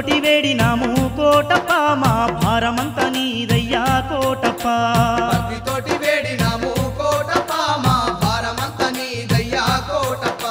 భక్తితోటి వేడినాము కోటప్ప మా భారమంత నీదయ్యా కోటప్ప భక్తితోటి వేడినాము కోటప్ప మా భారమంత నీదయ్యా కోటప్ప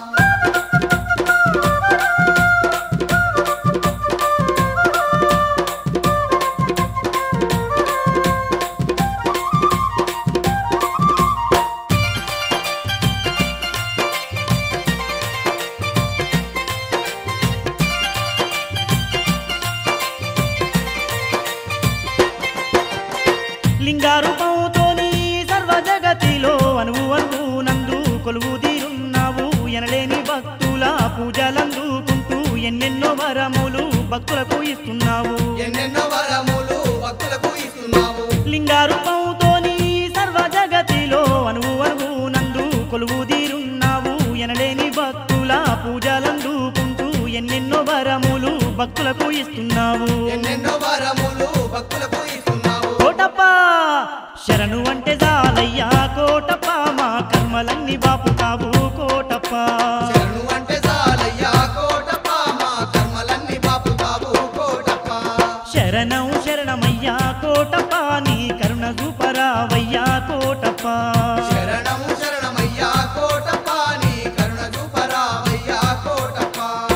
లింగారూపంతోని సర్వ జగతిలో అనువు అనువు నందు కొలువు తీరున్నావు ఎనలేని భక్తుల పూజలందుకుంటూ ఎన్నెన్నో వరములు భక్తులకు ఇస్తున్నావు ఎన్నెన్నో వరములు భక్తులకు ఇస్తున్నావు లింగారూపంతోని సర్వ జగతిలో అనువు అనువు నందు కొలువు తీరున్నావు ఎనలేని భక్తుల పూజలందుకుంటూ ఎన్నెన్నో వరములు భక్తులకు ఇస్తున్నావు ఎన్నెన్నో వరములు భక్తులకు ఇస్తున్నావు కోటప్ప శరణు అంటే జాలయ్యా కోటప్ప మా కర్మలన్నీ బాపుతావు కోటప్ప శరణు అంటే చాలయ్యా కోటప్ప మా కర్మలన్నీ బాపుతావు కోటప్ప శరణం శరణమయ్యా కోటప్ప నీ కరుణ చూపరావయ్యా కోటప్ప శరణం శరణమయ్యా కోటప్ప నీ కరుణ చూపరావయ్యా కోటప్ప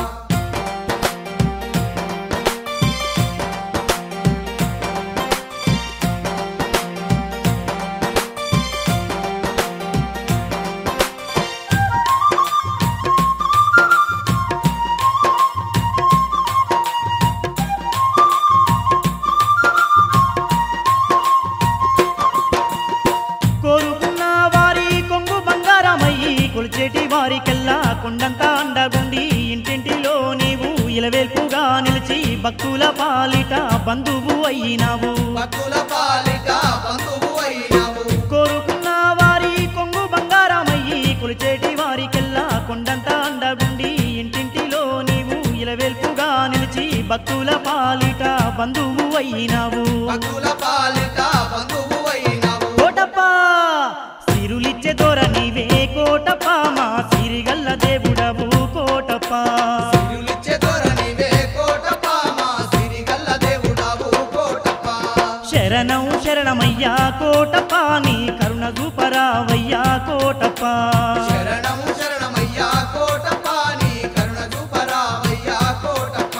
కోరుకున్న వారి కొంగు బంగారమయ్యి కొలిచేటి వారికెల్లా కొండంత అండగుండి ఇంటింటిలో నీవు ఇలవేల్పుగా నిలిచి భక్తుల పాలిట బంధువు అయినావు భక్తుల పాలిట బంధువు అయినావు కోరుకున్న వారి కొంగు బంగారమయ్యి కొలిచేటి వారికెల్లా కొండంత అండగుండి ఇంటింటిలో నీవు ఇలవేల్పుగా నిలిచి భక్తుల పాలిట బంధువు అయినావు భక్తుల పాలిట బంధువు అయినావు కోటప్ప సిరులిచ్చే దొర నీవే కోటప్ప మా సిరిగల్ల దేవుడవు కోటప్ప సిరులిచ్చే దొరనివే కోటప్ప మా సిరిగల్ల దేవుడావు కోటప్ప శరణం శరణమయ్యా కోటప్ప నీ కరుణ చూపరావయ్యా కోటప్ప శరణం శరణమయ్యా కోటప్ప నీ కరుణ చూపరావయ్యా కోటప్ప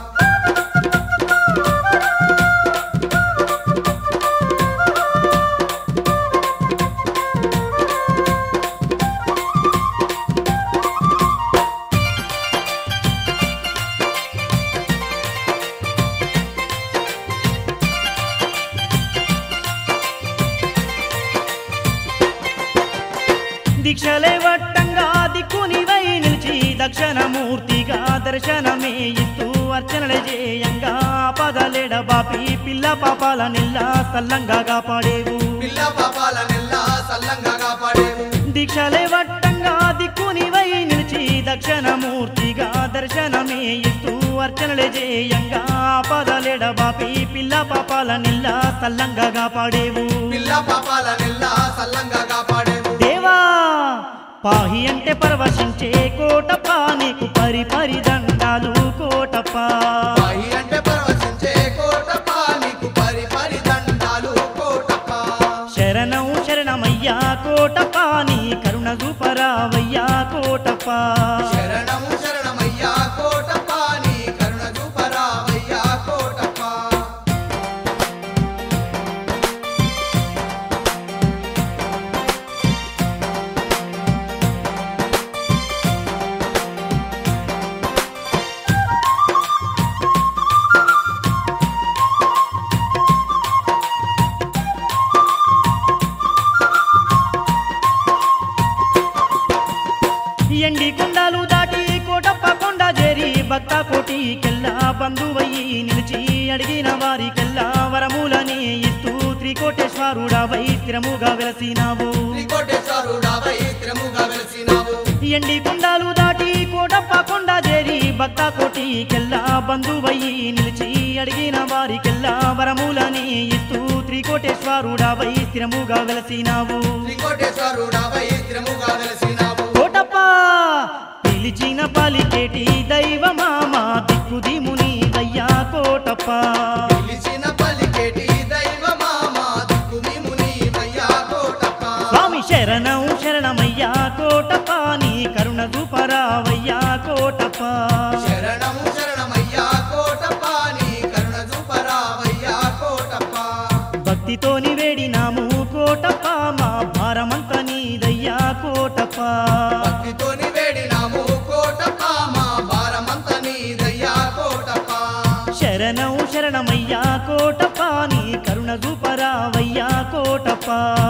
దీక్షలే వట్టంగా దిక్కునివై నిలిచి దక్షిణమూర్తిగా దర్శనమే ఇస్తూ అర్చనలే చేయంగా పదలేడ బాపి పిల్ల పాపాల నిల్లా సల్లంగా కాపాడేవు పిల్ల పాపాల నెల్లా సల్లంగా కాపాడేవు దీక్షలే వట్టంగా దిక్కునివై నిలిచి దక్షిణమూర్తిగా దర్శనమే ఇస్తూ అర్చనలే చేయంగా పదలేడ బాపి పిల్ల పాపాల నిల్లా సల్లంగా కాపాడేవు పిల్ల పాపాల నెల్లా సల్లంగా కాపాడేవు దేవా పాహి అంటే పరవశించే కోటప్ప నీకు పరి పరి దండాలు కోటప్ప పాయి అంటే పరవశించే కోటప్ప నీకు పరి పరి దండాలు కోటప్ప శరణం శరణమయ్యా కోటప్ప నీ కరుణ చూపరావయ్యా కోటప్ప శరణం శరణమయ్యా కోటప్ప నీ కరుణ చూపరావయ్యా కోటప్ప ఎండి కొండలు దాటి కోటప్ప కొండ చేరి భక్త కోటికెల్లా బంధువయ్యి నిలిచి అడిగిన వారికెల్లా వరములని ఇస్తూ త్రికోటేశ్వరుడవై స్థిరముగా వెలసినావు త్రికోటేశ్వరుడావై స్థిరముగా వెలిసినావు ఎండి కొండలు దాటి కోటప్ప కొండ చేరి భక్త కోటికెల్లా బంధువయ్యి నిలిచి అడిగిన వారికెల్లా వరములని ఇస్తూ త్రికోటేశ్వరుడవై స్థిరముగా వెలసినావు త్రికోటేశ్వరుడావై స్థిరముగా వెలిసినావు కోటప్ప పిలిచిన పలికేటి దైవమా మా దిక్కుది ముని శరణమయ్యా కోటప్ప నీ కరుణ చూపరావయ్యా కోటప్ప శరణము శరణమయ్యా కోటప్ప నీ కరుణ చూపరావయ్యా కోటప్ప భక్తితోని వేడినాము కోటప్ప మా భారమంత నీదయ్యా కోటప్ప భక్తితోని వేడినాము కోటప్ప మా భారమంత నీదయ్యా కోటప్ప శరణం శరణమయ్యా కోటప్ప నీ కరుణ చూపరావయ్యా కోటప్ప